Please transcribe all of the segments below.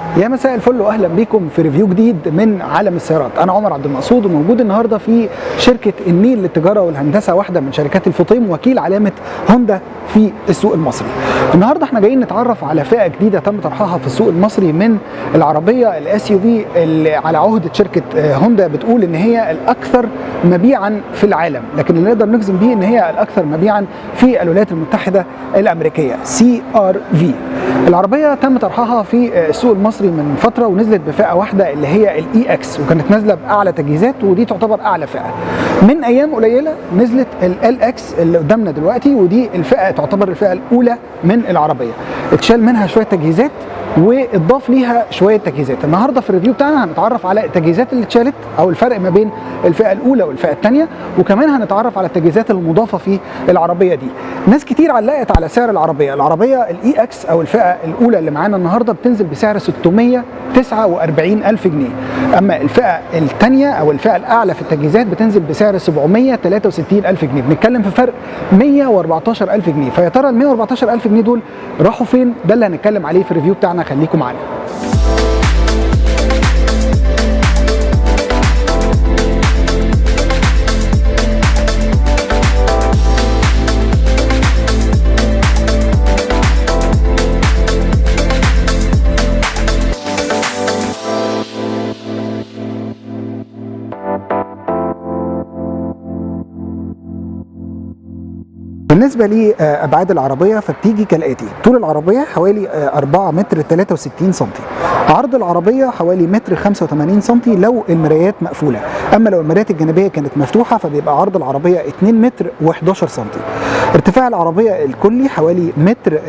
يا مساء الفل واهلا بيكم في ريفيو جديد من عالم السيارات انا عمر عبد المقصود وموجود النهارده في شركه النيل للتجاره والهندسه واحده من شركات الفطيم وكيل علامه هوندا في السوق المصري النهارده احنا جايين نتعرف على فئه جديده تم طرحها في السوق المصري من العربيه الاس يو في اللي على عهده شركه هوندا بتقول ان هي الاكثر مبيعا في العالم لكن اللي نقدر نجزم بيه ان هي الاكثر مبيعا في الولايات المتحده الامريكيه سي ار في العربيه تم طرحها في السوق المصري من فتره ونزلت بفئه واحده اللي هي الاي اكس وكانت نازله باعلى تجهيزات ودي تعتبر اعلى فئه من ايام قليله نزلت ال اكس اللي قدامنا دلوقتي ودي الفئه تعتبر الفئه الاولى من العربيه اتشال منها شويه تجهيزات واضاف ليها شويه تجهيزات النهارده في الريفيو بتاعنا هنتعرف على التجهيزات اللي اتشالت او الفرق ما بين الفئه الاولى والفئه الثانيه وكمان هنتعرف على التجهيزات المضافه في العربيه دي ناس كتير علقت على سعر العربيه العربيه الاي اكس او الفئه الاولى اللي معانا النهارده بتنزل بسعر 649 الف جنيه اما الفئه الثانيه او الفئه الاعلى في التجهيزات بتنزل بسعر 763 الف جنيه بنتكلم في فرق 114 الف جنيه فيا ترى ال 114 الف جنيه دول راحوا فين ده اللي هنتكلم عليه في الريفيو بتاعنا خليكم معانا بالنسبه لابعاد العربيه فبتيجي كالاتي طول العربيه حوالي 4 متر 63 سم عرض العربيه حوالي متر 85 سم لو المرايات مقفوله اما لو المرايات الجانبيه كانت مفتوحه فبيبقى عرض العربيه 2 متر و11 سم ارتفاع العربيه الكلي حوالي متر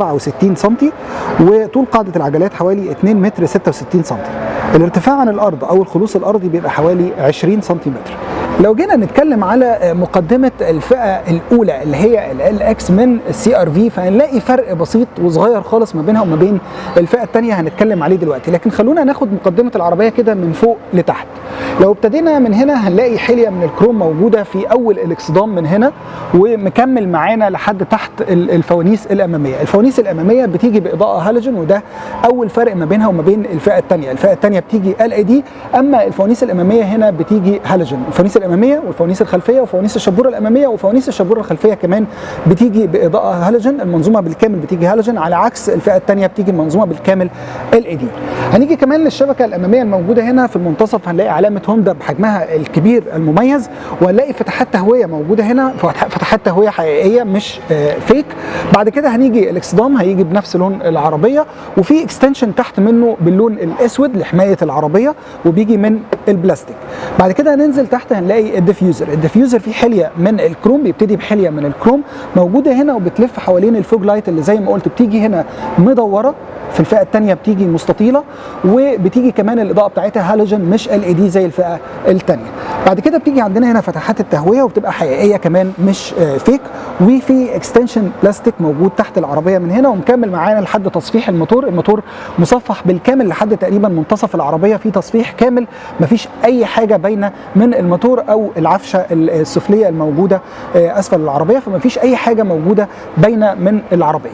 67 سم وطول قاعده العجلات حوالي 2 متر 66 سم الارتفاع عن الارض او الخلوص الارضي بيبقى حوالي 20 سنتيمتر لو جينا نتكلم على مقدمه الفئه الاولى اللي هي ال اكس من السي ار في فهنلاقي فرق بسيط وصغير خالص ما بينها وما بين الفئه الثانيه هنتكلم عليه دلوقتي لكن خلونا ناخد مقدمه العربيه كده من فوق لتحت لو ابتدينا من هنا هنلاقي حليه من الكروم موجوده في اول الاكسدام من هنا ومكمل معانا لحد تحت الفوانيس الاماميه الفوانيس الاماميه بتيجي باضاءه هالوجين وده اول فرق ما بينها وما بين الفئه الثانيه الفئه الثانيه بتيجي ال اي دي اما الفوانيس الاماميه هنا بتيجي هالوجين الفوانيس الاماميه والفوانيس الخلفيه وفوانيس الشبوره الاماميه وفوانيس الشبوره الخلفيه كمان بتيجي باضاءه هالوجين المنظومه بالكامل بتيجي هالوجين على عكس الفئه الثانيه بتيجي المنظومه بالكامل ال اي دي هنيجي كمان للشبكه الاماميه الموجوده هنا في المنتصف هنلاقي علامه هوندا بحجمها الكبير المميز وهنلاقي فتحات تهويه موجوده هنا فتحات تهويه حقيقيه مش فيك بعد كده هنيجي الاكسدام هيجي بنفس لون العربيه وفي اكستنشن تحت منه باللون الاسود لحمايه العربيه وبيجي من البلاستيك بعد كده هننزل تحت هنلاقي الديفيوزر الديفيوزر فيه حليه من الكروم بيبتدي بحليه من الكروم موجوده هنا وبتلف حوالين الفوج لايت اللي زي ما قلت بتيجي هنا مدوره في الفئه الثانيه بتيجي مستطيله وبتيجي كمان الاضاءه بتاعتها هالوجين مش ال اي دي زي الفئه الثانيه بعد كده بتيجي عندنا هنا فتحات التهويه وبتبقى حقيقيه كمان مش فيك وفي اكستنشن بلاستيك موجود تحت العربيه من هنا ومكمل معانا لحد تصفيح الموتور الموتور مصفح بالكامل لحد تقريبا منتصف العربيه في تصفيح كامل مفيش اي حاجه باينه من الموتور او العفشه السفليه الموجوده اسفل العربيه فمفيش اي حاجه موجوده باينه من العربيه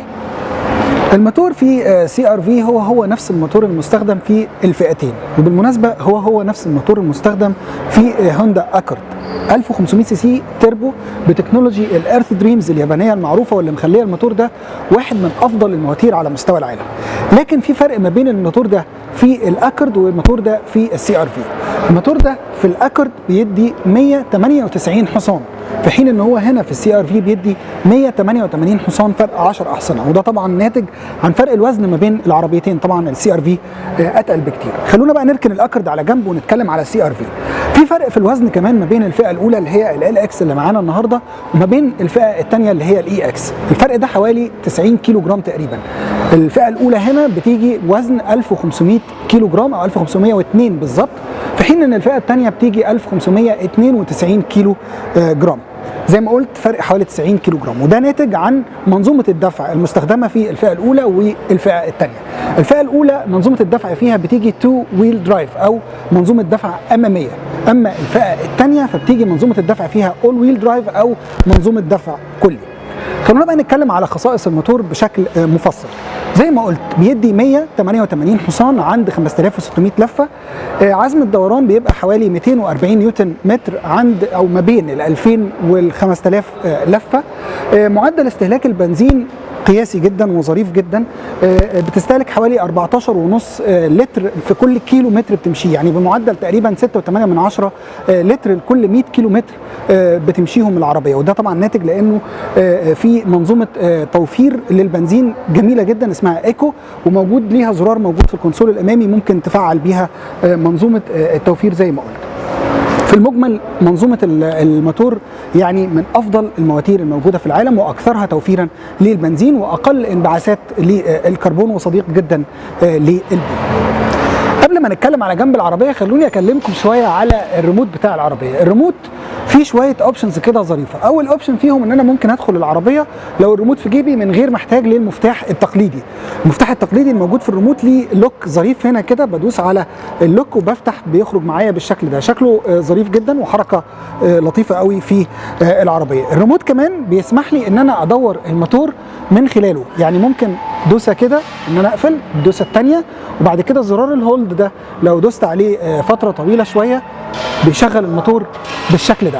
الموتور في سي ار في هو هو نفس الموتور المستخدم في الفئتين وبالمناسبه هو هو نفس الموتور المستخدم في هوندا اكورد 1500 سي سي تربو بتكنولوجي الارث دريمز اليابانيه المعروفه واللي مخليه الموتور ده واحد من افضل المواتير على مستوى العالم لكن في فرق ما بين الموتور ده في الاكورد والموتور ده في السي ار في الموتور ده في الاكورد بيدي 198 حصان في حين ان هو هنا في السي ار في بيدي 188 حصان فرق 10 احصنه وده طبعا ناتج عن فرق الوزن ما بين العربيتين طبعا السي ار في اتقل بكتير خلونا بقى نركن الاكرد على جنب ونتكلم على السي ار في في فرق في الوزن كمان ما بين الفئه الاولى اللي هي ال اكس اللي معانا النهارده وما بين الفئه الثانيه اللي هي الاي اكس الفرق ده حوالي 90 كيلو جرام تقريبا الفئه الاولى هنا بتيجي وزن 1500 كيلو جرام او 1502 بالظبط في حين ان الفئه الثانيه بتيجي 1592 كيلو جرام زي ما قلت فرق حوالي 90 كيلو جرام وده ناتج عن منظومه الدفع المستخدمه في الفئه الاولى والفئه الثانيه الفئه الاولى منظومه الدفع فيها بتيجي تو ويل درايف او منظومه دفع اماميه اما الفئه الثانيه فبتيجي منظومه الدفع فيها اول ويل درايف او منظومه دفع كلي خلونا بقى نتكلم على خصائص الموتور بشكل آه، مفصل زي ما قلت بيدي 188 حصان عند 5600 لفه آه، عزم الدوران بيبقى حوالي 240 نيوتن متر عند او ما بين ال 2000 وال 5000 آه، لفه آه، معدل استهلاك البنزين قياسي جدا وظريف جدا آه، بتستهلك حوالي 14 ونص آه، لتر في كل كيلو متر بتمشيه يعني بمعدل تقريبا 6.8 من عشرة آه، لتر لكل 100 كيلو متر آه، بتمشيهم العربيه وده طبعا ناتج لانه آه، في منظومه آه، توفير للبنزين جميله جدا اسمها ايكو وموجود ليها زرار موجود في الكونسول الامامي ممكن تفعل بيها آه، منظومه آه، التوفير زي ما قلت في المجمل منظومه ال- الموتور يعني من افضل المواتير الموجوده في العالم واكثرها توفيرا للبنزين واقل انبعاثات للكربون وصديق جدا آه، للبيئه. قبل ما نتكلم على جنب العربيه خلوني اكلمكم شويه على الريموت بتاع العربيه الريموت فيه شويه اوبشنز كده ظريفه اول اوبشن فيهم ان انا ممكن ادخل العربيه لو الريموت في جيبي من غير محتاج للمفتاح التقليدي المفتاح التقليدي الموجود في الريموت ليه لوك ظريف هنا كده بدوس على اللوك وبفتح بيخرج معايا بالشكل ده شكله آه، ظريف جدا وحركه آه، لطيفه قوي في آه، العربيه الريموت كمان بيسمح لي ان انا ادور الموتور من خلاله يعني ممكن دوسه كده ان انا اقفل الدوسه الثانيه وبعد كده زرار الهولد ده لو دوست عليه آه، فتره طويله شويه بيشغل الموتور بالشكل ده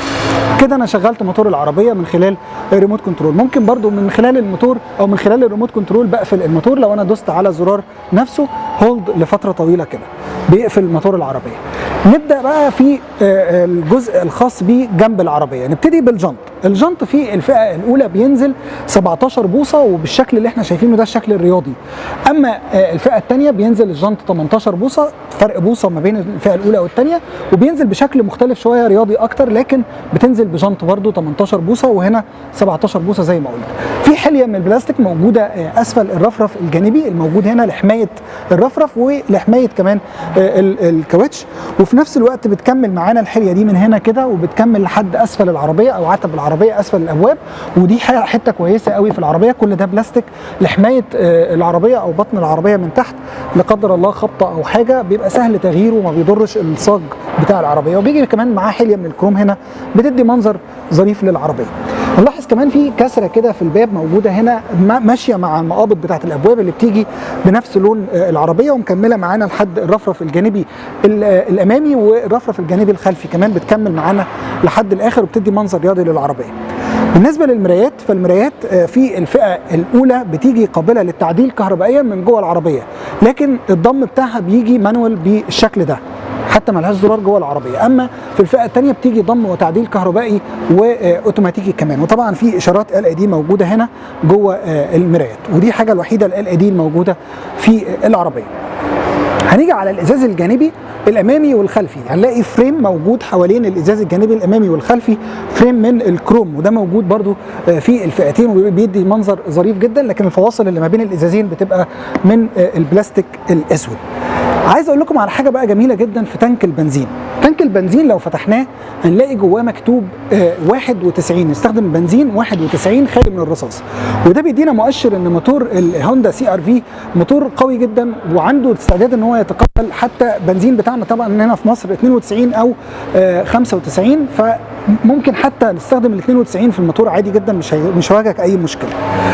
كده انا شغلت موتور العربيه من خلال الريموت كنترول ممكن برضو من خلال الموتور او من خلال الريموت كنترول بقفل الموتور لو انا دوست على زرار نفسه هولد لفتره طويله كده بيقفل موتور العربيه نبدا بقى في آه، الجزء الخاص بيه جنب العربيه نبتدي بالجنط الجنط في الفئه الاولى بينزل 17 بوصه وبالشكل اللي احنا شايفينه ده الشكل الرياضي اما آه، الفئه الثانيه بينزل الجنط 18 بوصه فرق بوصه ما بين الفئه الاولى والثانيه وبينزل بشكل مختلف شويه رياضي اكتر لكن بتنزل بجنط برده 18 بوصه وهنا 17 بوصه زي ما قلت في حليه من البلاستيك موجوده آه، اسفل الرفرف الجانبي الموجود هنا لحمايه الرفرف ولحمايه كمان آه، ال- الكاوتش وفي نفس الوقت بتكمل معانا الحليه دي من هنا كده وبتكمل لحد اسفل العربيه او عتب العربيه اسفل الابواب ودي ح- حته كويسه قوي في العربيه كل ده بلاستيك لحمايه آه، العربيه او بطن العربيه من تحت لا قدر الله خبطه او حاجه بيبقى سهل تغييره وما بيضرش الصاج بتاع العربيه وبيجي كمان معاه حليه من الكروم هنا بتدي منظر ظريف للعربيه نلاحظ كمان في كسره كده في الباب موجوده هنا ما- ماشيه مع المقابض بتاعت الابواب اللي بتيجي بنفس لون آه، العربيه ومكمله معانا لحد الرفرف الجانبي ال- آه، الامامي والرفرف الجانبي الخلفي كمان بتكمل معانا لحد الاخر وبتدي منظر رياضي للعربيه بالنسبه للمرايات فالمرايات آه، في الفئه الاولى بتيجي قابله للتعديل كهربائيا من جوه العربيه لكن الضم بتاعها بيجي مانوال بالشكل ده حتى ملهاش زرار جوه العربيه اما في الفئه الثانيه بتيجي ضم وتعديل كهربائي واوتوماتيكي كمان وطبعا في اشارات ال اي دي موجوده هنا جوه آه، المرايات ودي حاجه الوحيده ال اي دي الموجوده في آه، العربيه هنيجي على الازاز الجانبي الامامي والخلفي هنلاقي فريم موجود حوالين الازاز الجانبي الامامي والخلفي فريم من الكروم وده موجود برضو آه، في الفئتين وبيدي منظر ظريف جدا لكن الفواصل اللي ما بين الازازين بتبقى من آه، البلاستيك الاسود عايز اقول لكم على حاجه بقى جميله جدا في تانك البنزين تانك البنزين لو فتحناه هنلاقي جواه مكتوب آه، 91 نستخدم بنزين 91 خالي من الرصاص وده بيدينا مؤشر ان موتور الهوندا سي ار في موتور قوي جدا وعنده استعداد ان هو يتقبل حتى بنزين بتاعنا طبعا هنا في مصر 92 او آه، 95 فممكن حتى نستخدم ال 92 في الموتور عادي جدا مش هي- مش هيواجهك اي مشكله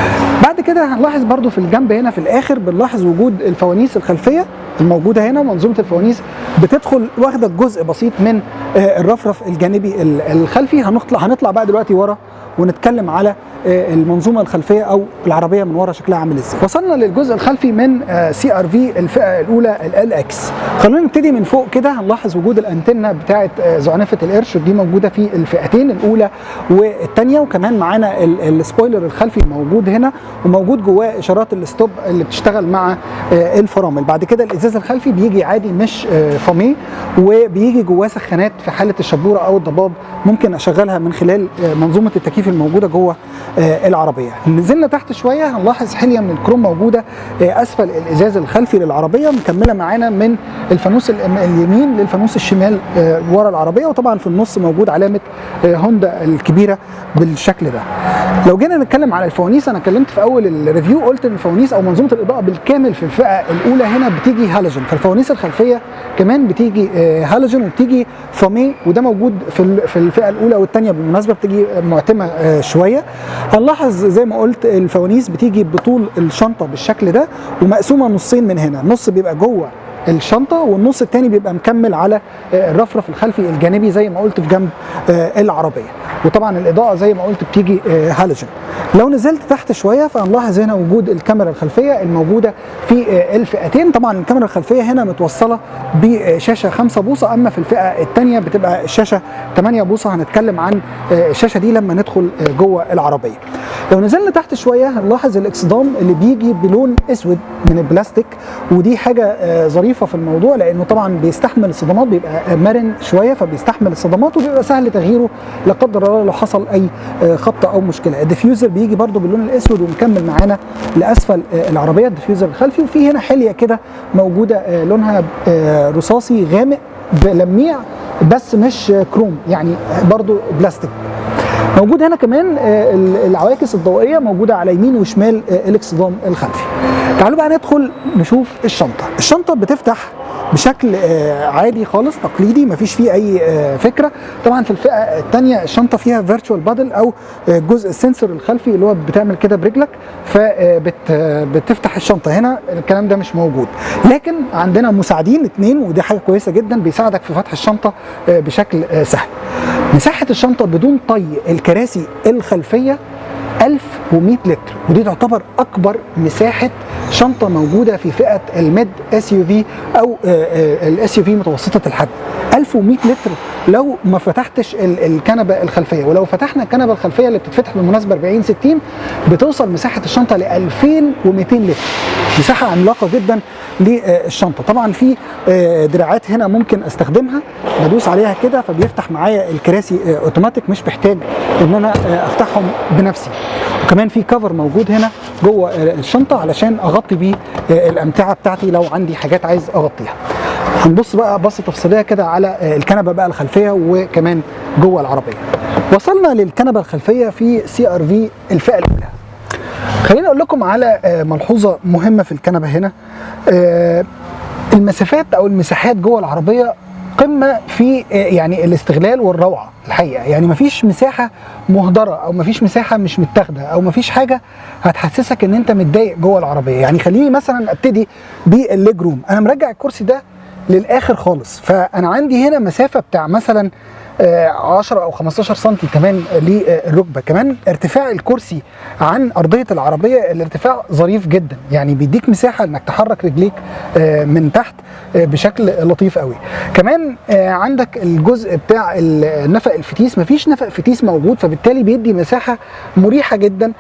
بعد كده هنلاحظ برضو في الجنب هنا في الاخر بنلاحظ وجود الفوانيس الخلفيه الموجوده هنا منظومه الفوانيس بتدخل واخده جزء بسيط من آه، الرفرف الجانبي ال- الخلفي هنطلع هنطلع بقى دلوقتي ورا ونتكلم على آه، المنظومه الخلفيه او العربيه من ورا شكلها عامل ازاي وصلنا للجزء الخلفي من سي ار في الفئه الاولى ال اكس خلونا نبتدي من فوق كده هنلاحظ وجود الانتنه بتاعه آه، زعنفه القرش دي موجوده في الفئتين الاولى والثانيه وكمان معانا ال- السبويلر الخلفي موجود هنا وموجود جواه اشارات الستوب اللي بتشتغل مع آه، الفرامل بعد كده الازاز الخلفي بيجي عادي مش آه، فاميه وبيجي جواه سخانات في حاله الشبوره او الضباب ممكن اشغلها من خلال آه، منظومه التكييف الموجوده جوه آه، العربيه نزلنا تحت شويه هنلاحظ حليه من الكروم موجوده آه، اسفل الازاز الخلفي للعربيه مكمله معانا من الفانوس الأم- اليمين للفانوس الشمال آه، ورا العربيه وطبعا في النص موجود علامه آه، هوندا الكبيره بالشكل ده لو جينا نتكلم على الفوانيس انا اتكلمت في اول الريفيو قلت ان الفوانيس او منظومه الاضاءه بالكامل في الفئه الاولى هنا بتيجي هالوجين فالفوانيس الخلفيه كمان بتيجي آه، هالوجين وبتيجي فامي وده موجود في ال- في الفئه الاولى والثانيه بالمناسبه بتيجي معتمه آه، شويه هنلاحظ زي ما قلت الفوانيس بتيجي بطول الشنطه بالشكل ده ومقسومه نصين من هنا النص بيبقى جوه الشنطه والنص التاني بيبقى مكمل على آه، الرفرف الخلفي الجانبي زي ما قلت في جنب آه، العربيه وطبعا الاضاءه زي ما قلت بتيجي آه، هالوجين لو نزلت تحت شويه فهنلاحظ هنا وجود الكاميرا الخلفيه الموجوده في آه، الفئتين طبعا الكاميرا الخلفيه هنا متوصله بشاشه 5 بوصه اما في الفئه الثانيه بتبقى الشاشه 8 بوصه هنتكلم عن آه، الشاشه دي لما ندخل آه، جوه العربيه لو نزلنا تحت شويه هنلاحظ الاكسدام اللي بيجي بلون اسود من البلاستيك ودي حاجه آه، ظريفه في الموضوع لانه طبعا بيستحمل الصدمات بيبقى مرن شويه فبيستحمل الصدمات وبيبقى سهل تغييره لا قدر الله لو حصل اي آه، خبطه او مشكله الديفيوزر بيجي برده باللون الاسود ومكمل معانا لاسفل آه، العربيه الديفيوزر الخلفي وفي هنا حليه كده موجوده آه، لونها آه، رصاصي غامق بلميع بس مش آه، كروم يعني برضو بلاستيك موجود هنا كمان آه، ال- العواكس الضوئيه موجوده على يمين وشمال آه، الاكسدام الخلفي تعالوا بقى ندخل نشوف الشنطه الشنطه بتفتح بشكل آه، عادي خالص تقليدي مفيش فيه اي آه، فكره طبعا في الفئه الثانيه الشنطه فيها فيرتشوال بادل او آه، جزء السنسور الخلفي اللي هو بتعمل كده برجلك فبتفتح الشنطه هنا الكلام ده مش موجود لكن عندنا مساعدين اثنين ودي حاجه كويسه جدا بيساعدك في فتح الشنطه آه، بشكل آه، سهل مساحه الشنطه بدون طي الكراسي الخلفيه 1100 لتر ودي تعتبر اكبر مساحه شنطه موجوده في فئه الميد اس يو في او الاس يو في متوسطه الحجم 1100 لتر لو ما فتحتش ال- الكنبه الخلفيه ولو فتحنا الكنبه الخلفيه اللي بتتفتح بالمناسبه 40 60 بتوصل مساحه الشنطه ل 2200 لتر مساحه عملاقه جدا للشنطه طبعا في آه، دراعات هنا ممكن استخدمها بدوس عليها كده فبيفتح معايا الكراسي آه، اوتوماتيك مش محتاج ان انا آه، افتحهم بنفسي وكمان في كفر موجود هنا جوه آه، الشنطه علشان اغطي بيه آه، الامتعه بتاعتي لو عندي حاجات عايز اغطيها هنبص بقى بصه تفصيليه كده على آه، الكنبه بقى الخلفيه وكمان جوه العربيه وصلنا للكنبه الخلفيه في سي ار في الفئه الاولى خليني اقول لكم على آه، ملحوظه مهمه في الكنبه هنا آه، المسافات او المساحات جوه العربيه قمه في آه، يعني الاستغلال والروعه الحقيقه يعني مفيش مساحه مهدره او مفيش مساحه مش متاخده او مفيش حاجه هتحسسك ان انت متضايق جوه العربيه يعني خليني مثلا ابتدي بالليج روم انا مرجع الكرسي ده للاخر خالص فانا عندي هنا مسافه بتاع مثلا آه، 10 او 15 سم كمان للركبه كمان ارتفاع الكرسي عن ارضيه العربيه الارتفاع ظريف جدا يعني بيديك مساحه انك تحرك رجليك آه، من تحت آه، بشكل لطيف قوي كمان آه، عندك الجزء بتاع ال- نفق الفتيس مفيش نفق فتيس موجود فبالتالي بيدي مساحه مريحه جدا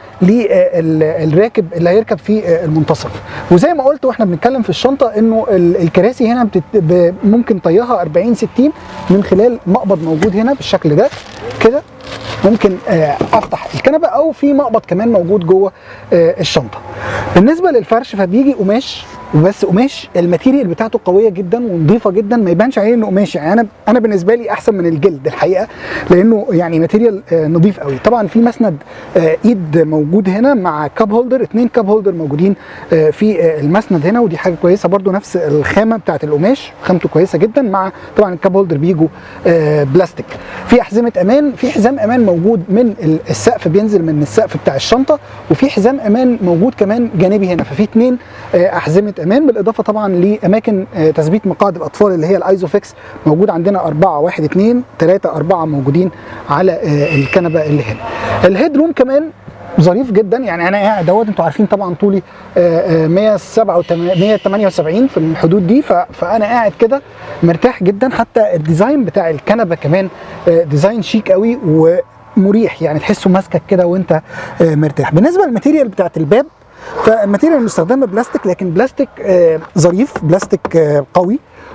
للراكب اللي هيركب في آه، المنتصف وزي ما قلت واحنا بنتكلم في الشنطه انه ال- الكراسي هنا بتت... ب- ممكن طيها 40 60 من خلال مقبض موجود هنا بالشكل ده كده ممكن آه، افتح الكنبه او في مقبض كمان موجود جوه آه، الشنطه بالنسبه للفرش فبيجي قماش وبس قماش الماتيريال بتاعته قويه جدا ونظيفه جدا ما يبانش عليه انه قماش يعني انا انا بالنسبه لي احسن من الجلد الحقيقه لانه يعني ماتيريال آه، نظيف قوي طبعا في مسند آه، ايد موجود هنا مع كاب هولدر اتنين كاب هولدر موجودين آه، في آه، المسند هنا ودي حاجه كويسه برضو نفس الخامه بتاعت القماش خامته كويسه جدا مع طبعا الكاب هولدر بيجوا آه، بلاستيك في احزمه امان في حزام امان موجود من ال- السقف بينزل من السقف بتاع الشنطه وفي حزام امان موجود كمان جانبي هنا ففي اتنين آه، احزمه امان بالاضافه طبعا لاماكن آه، تثبيت مقاعد الاطفال اللي هي الايزوفيكس موجود عندنا أربعة واحد اتنين تلاتة أربعة موجودين على آه، الكنبة اللي هنا الهيد روم كمان ظريف جدا يعني انا قاعد دوت انتوا عارفين طبعا طولي آه، آه، 177 178 في الحدود دي ف- فانا قاعد كده مرتاح جدا حتى الديزاين بتاع الكنبه كمان آه، ديزاين شيك قوي ومريح يعني تحسه ماسكك كده وانت آه، مرتاح بالنسبه للماتيريال بتاعت الباب فالماتيريال المستخدمه بلاستيك لكن بلاستيك آه، ظريف بلاستيك آه، قوي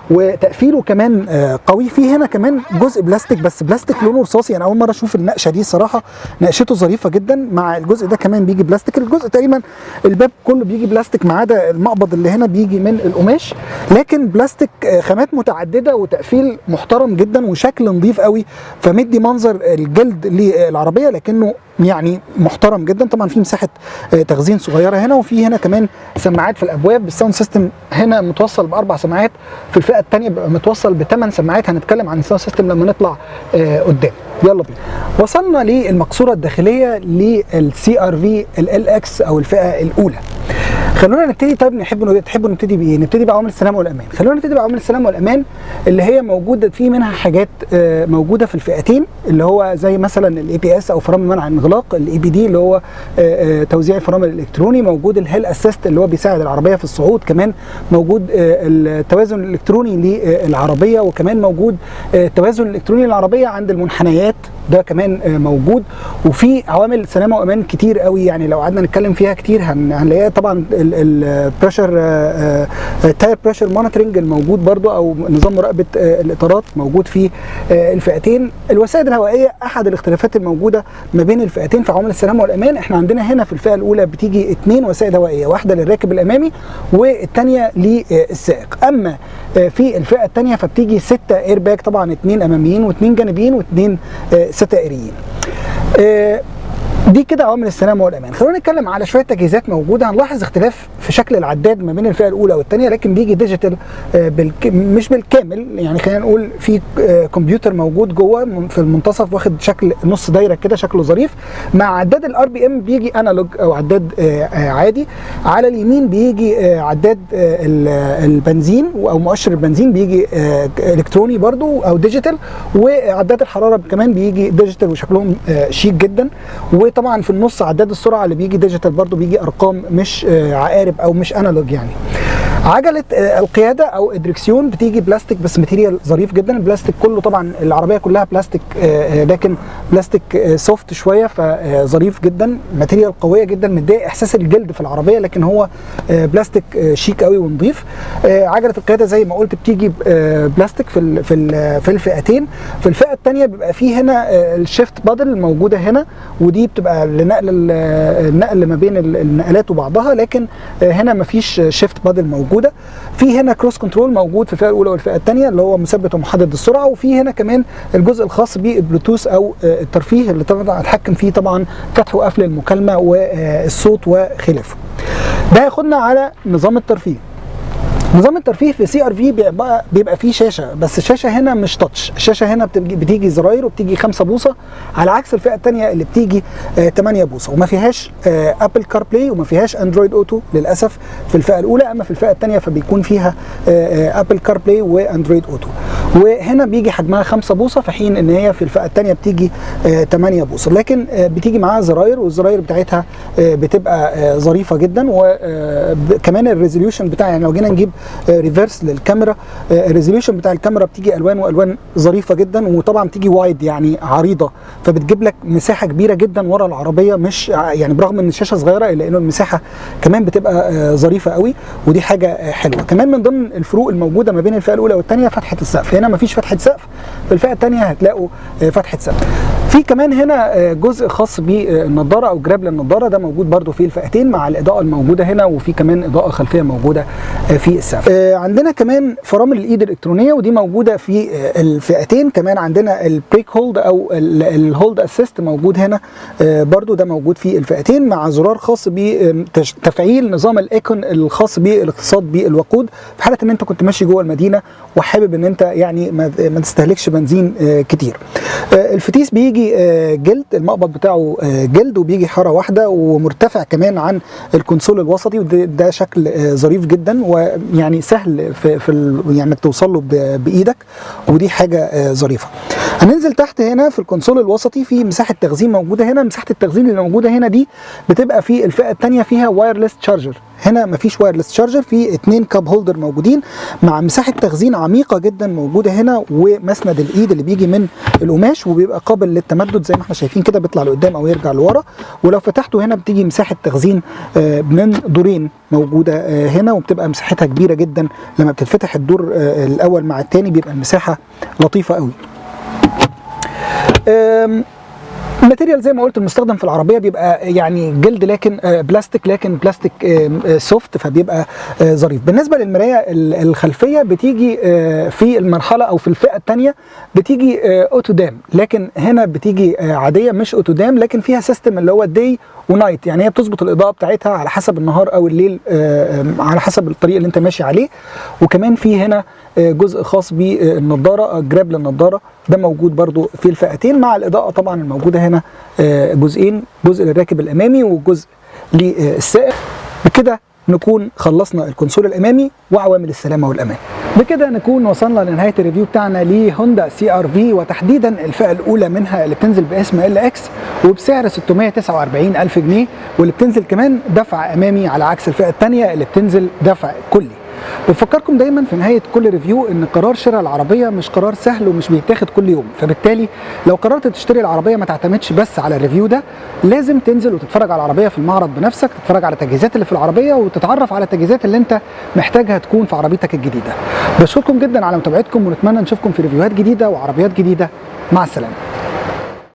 وتقفيله كمان آه، قوي في هنا كمان جزء بلاستيك بس بلاستيك لونه رصاصي انا اول مره اشوف النقشه دي صراحه نقشته ظريفه جدا مع الجزء ده كمان بيجي بلاستيك الجزء تقريبا الباب كله بيجي بلاستيك ما عدا المقبض اللي هنا بيجي من القماش لكن بلاستيك آه، خامات متعدده وتقفيل محترم جدا وشكل نظيف قوي فمدي منظر الجلد للعربيه لكنه يعني محترم جدا طبعا في مساحه آه، تخزين صغيره هنا وفي هنا كمان سماعات في الابواب الساوند سيستم هنا متوصل باربع سماعات في الفئه الثانيه بيبقى متوصل بثمان سماعات هنتكلم عن الساوند سيستم لما نطلع آه، قدام يلا بينا وصلنا للمقصوره الداخليه للسي ار في ال اكس او الفئه الاولى خلونا نبتدي طيب نحب تحبوا نبتدي بايه؟ نبتدي بعوامل السلامه والامان، خلونا نبتدي بعوامل السلامه والامان اللي هي موجوده في منها حاجات آه، موجوده في الفئتين اللي هو زي مثلا الاي بي اس او فرامل منع الانغلاق، الاي بي دي اللي هو آه، آه، توزيع الفرامل الالكتروني، موجود الهيل اسيست اللي هو بيساعد العربيه في الصعود، كمان موجود آه، التوازن الالكتروني للعربيه وكمان موجود آه، التوازن الالكتروني للعربيه عند المنحنيات ده كمان آه، موجود وفي عوامل سلامه وامان كتير قوي يعني لو قعدنا نتكلم فيها كتير هن- هنلاقيها طبعا البريشر تاير بريشر مونيتورنج الموجود برضو او نظام مراقبه آه، الاطارات موجود في آه، الفئتين الوسائد الهوائيه احد الاختلافات الموجوده ما بين الفئتين في عوامل السلامه والامان احنا عندنا هنا في الفئه الاولى بتيجي اثنين وسائد هوائيه واحده للراكب الامامي والثانيه للسائق اما آه، في الفئه الثانيه فبتيجي سته اير باج طبعا اثنين اماميين واثنين جانبيين واثنين ستائريين آه، دي كده عوامل السلامه والامان خلونا نتكلم على شويه تجهيزات موجوده هنلاحظ اختلاف في شكل العداد ما بين الفئه الاولى والثانيه لكن بيجي ديجيتال آه، بالك... مش بالكامل يعني خلينا نقول في آه، كمبيوتر موجود جوه من- في المنتصف واخد شكل نص دايره كده شكله ظريف مع عداد الار بي ام بيجي انالوج او عداد آه، آه، عادي على اليمين بيجي آه، عداد آه، ال- آه، البنزين او مؤشر البنزين بيجي آه، الكتروني برضو او ديجيتال وعداد الحراره كمان بيجي ديجيتال وشكلهم آه، شيك جدا وطبعا في النص عداد السرعه اللي بيجي ديجيتال برضو بيجي ارقام مش آه، عقارب او مش انالوج يعني عجله آه، القياده او الدركسيون بتيجي بلاستيك بس ماتيريال ظريف جدا البلاستيك كله طبعا العربيه كلها بلاستيك آه، آه، لكن بلاستيك آه، سوفت شويه فظريف جدا ماتيريال قويه جدا مديه احساس الجلد في العربيه لكن هو آه، بلاستيك آه، شيك قوي ونظيف آه، عجله القياده زي ما قلت بتيجي آه، بلاستيك في ال- في ال- في الفئتين في الفئه الثانيه بيبقى فيه هنا آه، الشيفت بادل موجوده هنا ودي بتبقى لنقل ال- النقل ما بين ال- النقلات وبعضها لكن آه، هنا مفيش شيفت بادل موجوده في هنا كروس كنترول موجود في الفئه الاولى والفئه الثانيه اللي هو مثبت ومحدد السرعه وفي هنا كمان الجزء الخاص بالبلوتوث او آه، الترفيه اللي طبعا اتحكم فيه طبعا فتح وقفل المكالمه والصوت وخلافه ده هياخدنا على نظام الترفيه نظام الترفيه في سي ار في بيبقى بيبقى فيه شاشه بس الشاشه هنا مش تاتش الشاشه هنا بتيجي, بتيجي زراير وبتيجي 5 بوصه على عكس الفئه الثانيه اللي بتيجي آه 8 بوصه وما فيهاش آه ابل كار بلاي وما فيهاش اندرويد اوتو للاسف في الفئه الاولى اما في الفئه الثانيه فبيكون فيها آه آه ابل كار بلاي واندرويد اوتو وهنا بيجي حجمها 5 بوصه في حين ان هي في الفئه الثانيه بتيجي آه 8 بوصه لكن آه بتيجي معاها زراير والزراير بتاعتها آه بتبقى آه ظريفه جدا وكمان الريزوليوشن بتاع يعني لو جينا نجيب آه ريفرس للكاميرا آه الريزوليوشن بتاع الكاميرا بتيجي الوان والوان ظريفه جدا وطبعا بتيجي وايد يعني عريضه فبتجيب لك مساحه كبيره جدا ورا العربيه مش ع- يعني برغم ان الشاشه صغيره الا انه المساحه كمان بتبقى آه ظريفه قوي ودي حاجه آه حلوه كمان من ضمن الفروق الموجوده ما بين الفئه الاولى والثانيه فتحه السقف هنا مفيش فتحه سقف في الفئه الثانيه هتلاقوا آه فتحه سقف في كمان هنا آه، جزء خاص بالنضاره او جراب للنضاره ده موجود برده في الفئتين مع الاضاءه الموجوده هنا وفي كمان اضاءه خلفيه موجوده آه، في السقف آه، عندنا كمان فرامل الايد الالكترونيه ودي موجوده في آه، الفئتين كمان عندنا البريك هولد او ال- الهولد اسيست موجود هنا آه، برضو ده موجود في الفئتين مع زرار خاص بتفعيل نظام الايكون الخاص بالاقتصاد بالوقود في حاله ان انت كنت ماشي جوه المدينه وحابب ان انت يعني ما ما تستهلكش بنزين آه، كتير آه، الفتيس بيجي آه، جلد المقبض بتاعه آه، جلد وبيجي حاره واحده ومرتفع كمان عن الكونسول الوسطي وده ده شكل آه، ظريف جدا ويعني سهل في, في ال- يعني انك توصل له ب- بايدك ودي حاجه آه، ظريفه هننزل تحت هنا في الكونسول الوسطي في مساحه تخزين موجوده هنا مساحه التخزين اللي موجوده هنا دي بتبقى في الفئه الثانيه فيها وايرلس تشارجر هنا مفيش وايرلس تشارجر في اتنين كاب هولدر موجودين مع مساحه تخزين عميقه جدا موجوده هنا ومسند الايد اللي بيجي من القماش وبيبقى قابل للتمدد زي ما احنا شايفين كده بيطلع لقدام او يرجع لورا ولو فتحته هنا بتيجي مساحه تخزين آه، من دورين موجوده آه، هنا وبتبقى مساحتها كبيره جدا لما بتتفتح الدور آه، الاول مع الثاني بيبقى المساحه لطيفه قوي أم، الماتيريال زي ما قلت المستخدم في العربيه بيبقى يعني جلد لكن آه، بلاستيك لكن بلاستيك آم، آه، سوفت فبيبقى آه، ظريف بالنسبه للمرايه ال- الخلفيه بتيجي آه، في المرحله او في الفئه الثانيه بتيجي آه، اوتو دام لكن هنا بتيجي آه، عاديه مش اوتو دام لكن فيها سيستم اللي هو داي ونايت يعني هي بتظبط الاضاءه بتاعتها على حسب النهار او الليل آه، آم، على حسب الطريق اللي انت ماشي عليه وكمان في هنا آه، جزء خاص بالنضاره آه، جراب للنضاره ده موجود برضو في الفئتين مع الاضاءه طبعا الموجوده هنا آه، جزئين جزء للراكب الامامي وجزء للسائق بكده نكون خلصنا الكونسول الامامي وعوامل السلامه والامان بكده نكون وصلنا لنهايه الريفيو بتاعنا لهوندا سي ار في وتحديدا الفئه الاولى منها اللي بتنزل باسم ال اكس وبسعر 649 الف جنيه واللي بتنزل كمان دفع امامي على عكس الفئه الثانيه اللي بتنزل دفع كلي بفكركم دايما في نهايه كل ريفيو ان قرار شراء العربيه مش قرار سهل ومش بيتاخد كل يوم فبالتالي لو قررت تشتري العربيه ما تعتمدش بس على الريفيو ده لازم تنزل وتتفرج على العربيه في المعرض بنفسك تتفرج على التجهيزات اللي في العربيه وتتعرف على التجهيزات اللي انت محتاجها تكون في عربيتك الجديده بشكركم جدا على متابعتكم ونتمنى نشوفكم في ريفيوهات جديده وعربيات جديده مع السلامه